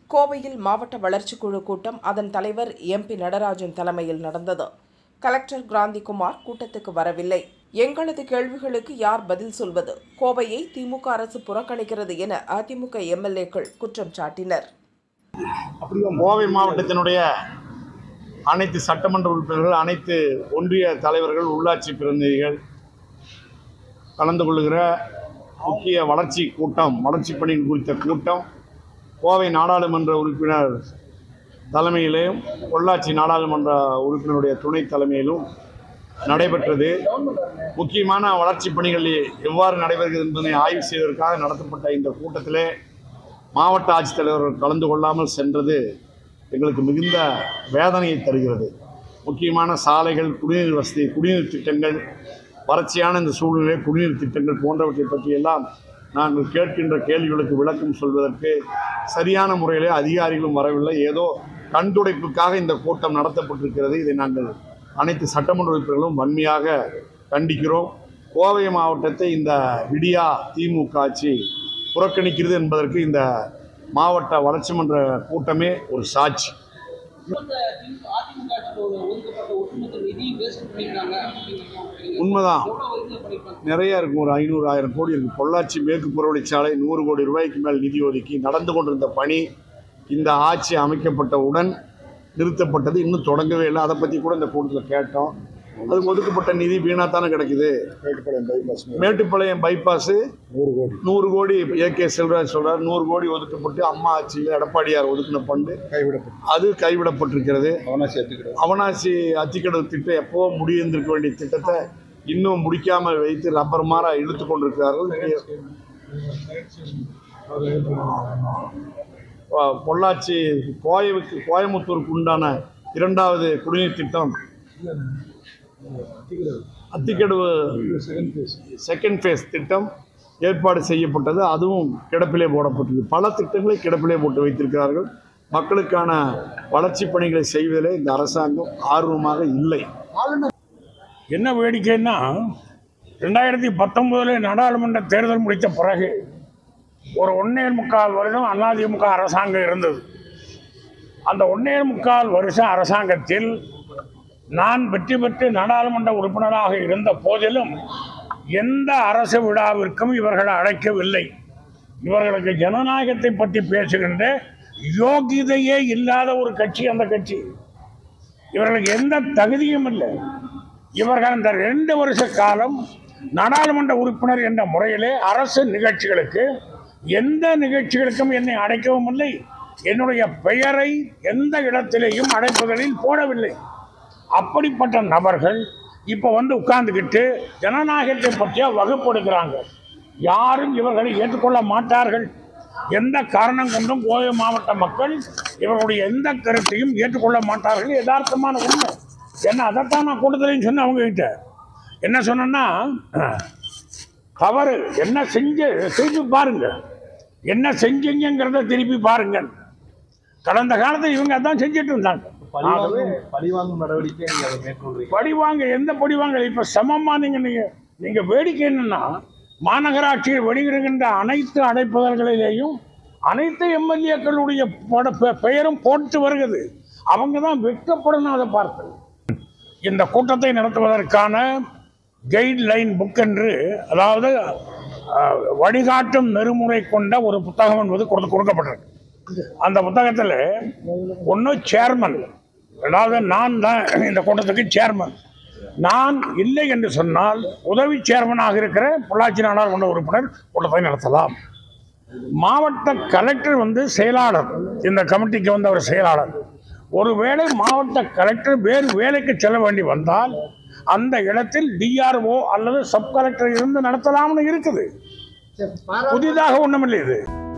கோவையில் மாவட்ட வளர்ச்சிக் குழு கூட்டம் அதன் தலைவர் எம்பி நடராஜன் தலைமையில் நடந்தது கலெக்டர் கிராந்திகுமார் கூட்டத்துக்கு வரவில்லை எங்களது கேள்விகளுக்கு யார் பதில் சொல்வது கோவையை திமுக அரசு புறக்கணிக்கிறது என அதிமுக எம்எல்ஏக்கள் குற்றம் சாட்டினர் கோவை மாவட்டத்தினுடைய அனைத்து சட்டமன்ற உறுப்பினர்கள் அனைத்து ஒன்றிய தலைவர்கள் உள்ளாட்சி பிரதிநிதிகள் கலந்து கொள்ளுகிற முக்கிய வளர்ச்சி கூட்டம் வளர்ச்சி பணிகள் குறித்த கூட்டம் கோவை நாடாளுமன்ற உறுப்பினர் தலைமையிலும் பொள்ளாச்சி நாடாளுமன்ற உறுப்பினருடைய துணை தலைமையிலும் நடைபெற்றது முக்கியமான வளர்ச்சி பணிகள் எவ்வாறு நடைபெறுகிறது என்பதை ஆய்வு செய்வதற்காக நடத்தப்பட்ட இந்த கூட்டத்திலே மாவட்ட ஆட்சித்தலைவர் கலந்து கொள்ளாமல் சென்றது எங்களுக்கு மிகுந்த வேதனையை தருகிறது முக்கியமான சாலைகள் குடிநீர் வசதி குடிநீர் திட்டங்கள் வறட்சியான இந்த சூழ்நிலை குடிநீர் திட்டங்கள் போன்றவற்றை பற்றியெல்லாம் நாங்கள் கேட்கின்ற கேள்விகளுக்கு விளக்கம் சொல்வதற்கு சரியான முறையிலே அதிகாரிகளும் வரவில்லை ஏதோ கண்துடைப்புக்காக இந்த கூட்டம் நடத்தப்பட்டிருக்கிறது இதை நாங்கள் அனைத்து சட்டமன்ற உறுப்பினர்களும் வன்மையாக கண்டிக்கிறோம் கோவை மாவட்டத்தை இந்த விடியா திமுக ஆட்சி புறக்கணிக்கிறது என்பதற்கு இந்த மாவட்ட வளர்ச்சி மன்ற கூட்டமே ஒரு சாட்சி ஒட்டுமொத்த திமுக அதிமுக ஆட்சிக்கு ஒரு ஒதுக்கப்பட்ட ஒட்டுமொத்த நிதியும் வேஸ்ட் பண்ணியிருக்காங்க அப்படிங்கிறது உண்மைதான் எவ்வளவு வரைக்கும் பண்ணியிருப்பாங்க நிறைய இருக்கும் ஒரு ஐநூறு ஆயிரம் கோடி இருக்குது பொள்ளாச்சி மேற்கு புறவழிச்சாலை நூறு கோடி ரூபாய்க்கு மேல் நிதி ஒதுக்கி நடந்து கொண்டிருந்த பணி இந்த ஆட்சி அமைக்கப்பட்டவுடன் நிறுத்தப்பட்டது இன்னும் தொடங்கவே இல்லை அதை பற்றி கூட இந்த கூட்டத்தில் கேட்டோம் அதுக்கு ஒதுக்கப்பட்ட நிதி வீணாத்தானே கிடைக்குது மேட்டுப்பாளையம் பைபாஸ் மேட்டுப்பாளையம் பைபாஸு நூறு கோடி நூறு கோடி ஏ கே செல்வராஜ் சொல்றார் நூறு கோடி ஒதுக்கப்பட்டு அம்மா ஆட்சியில் எடப்பாடியார் ஒதுக்கின ஃபண்டு கைவிடப்பட்டு அது கைவிடப்பட்டிருக்கிறது அவனாசி ஏற்றுக்கிட்டு அவனாசி அத்திக்கடல் திட்டம் எப்போ முடிந்திருக்க வேண்டிய திட்டத்தை இன்னும் முடிக்காமல் வைத்து ரப்பர் மாற இழுத்து கொண்டிருக்கிறார்கள் பொ- பொள்ளாச்சி கோயவுக்கு கோயமுத்தூருக்கு உண்டான இரண்டாவது குடிநீர் திட்டம் அத்திக்கடவு செகண்ட் ஃபேஸ் திட்டம் ஏற்பாடு செய்யப்பட்டது அதுவும் கிடப்பிலே போடப்பட்டது பல திட்டங்களை கிடப்பிலே போட்டு வைத்திருக்கிறார்கள் மக்களுக்கான வளர்ச்சி பணிகளை செய்வதிலே இந்த அரசாங்கம் ஆர்வமாக இல்லை என்ன வேடிக்கைன்னா ரெண்டாயிரத்தி பத்தொம்போதில் நாடாளுமன்ற தேர்தல் முடித்த பிறகு ஒரு ஒன்னே முக்கால் வருடம் அதிமுக அரசாங்கம் இருந்தது அந்த ஒன்னே முக்கால் வருஷ அரசாங்கத்தில் நான் வெற்றி பெற்று நாடாளுமன்ற உறுப்பினராக இருந்த போதிலும் எந்த அரசு விழாவிற்கும் இவர்கள் அழைக்கவில்லை இவர்களுக்கு ஜனநாயகத்தை பற்றி பேசுகின்ற யோகிதையே இல்லாத ஒரு கட்சி அந்த கட்சி இவர்களுக்கு எந்த தகுதியும் இல்லை இவர்கள் அந்த ரெண்டு வருஷ காலம் நாடாளுமன்ற உறுப்பினர் என்ற முறையிலே அரசு நிகழ்ச்சிகளுக்கு எந்த நிகழ்ச்சிகளுக்கும் என்னை அடைக்கவும் இல்லை என்னுடைய பெயரை எந்த இடத்திலேயும் அடைப்புகளில் போடவில்லை அப்படிப்பட்ட நபர்கள் இப்போ வந்து உட்கார்ந்துக்கிட்டு ஜனநாயகத்தை பற்றிய வகுப்படுகிறாங்க யாரும் இவர்களை ஏற்றுக்கொள்ள மாட்டார்கள் எந்த காரணம் கொண்டும் கோவை மாவட்ட மக்கள் இவர்களுடைய எந்த கருத்தையும் ஏற்றுக்கொள்ள மாட்டார்கள் யதார்த்தமான உண்மை என்ன அதைத்தான் நான் கூட்டத்திலையும் சொன்னேன் அவங்க கிட்ட என்ன சொன்னேன்னா தவறு என்ன செஞ்சு திருப்பி பாருங்க என்ன செஞ்சீங்கிறத திருப்பி பாருங்க கடந்த காலத்தில் இவங்க அதான் செஞ்சுட்டு இருந்தாங்க ஆகவே பழிவாங்கும் நடவடிக்கை நீங்க அதை மேற்கொள்றீங்க படிவாங்க எந்த படிவாங்க இப்போ சமமா நீங்க நீங்க நீங்க வேடிக்கை என்னன்னா மாநகராட்சியில் வெளியிடுகின்ற அனைத்து அடைப்புதல்களிலேயும் அனைத்து எம்எல்ஏக்களுடைய பட- பெ- பெயரும் போட்டு வருகிறது அவங்க தான் வெட்கப்படணும் அதை பார்த்து இந்த கூட்டத்தை நடத்துவதற்கான கைட்லைன் புக் என்று அதாவது அஹ், வழிகாட்டும் நெறிமுறை கொண்ட ஒரு புத்தகம் என்பது கொடுத்து கொடுக்கப்பட்டிருக்கு அந்த புத்தகத்தில் ஒன்று சேர்மன் அதாவது நான் தான் இந்த கூட்டத்துக்கு சேர்மன் நான் இல்லை என்று சொன்னால் உதவி சேர்மனாக இருக்கிற பொள்ளாச்சி நாடாளுமன்ற உறுப்பினர் கூட்டத்தை நடத்தலாம் மாவட்ட கலெக்டர் வந்து செயலாளர் இந்த கமிட்டிக்கு வந்து அவர் செயலாளர் ஒருவேளை மாவட்ட கலெக்டர் வேறு வேலைக்கு செல்ல வேண்டி வந்தால் அந்த இடத்தில் டிஆர்ஓ அல்லது சப் கலெக்டர் இருந்து நடத்தலாம்னு இருக்குது புதிதாக ஒன்றுமில்லை இது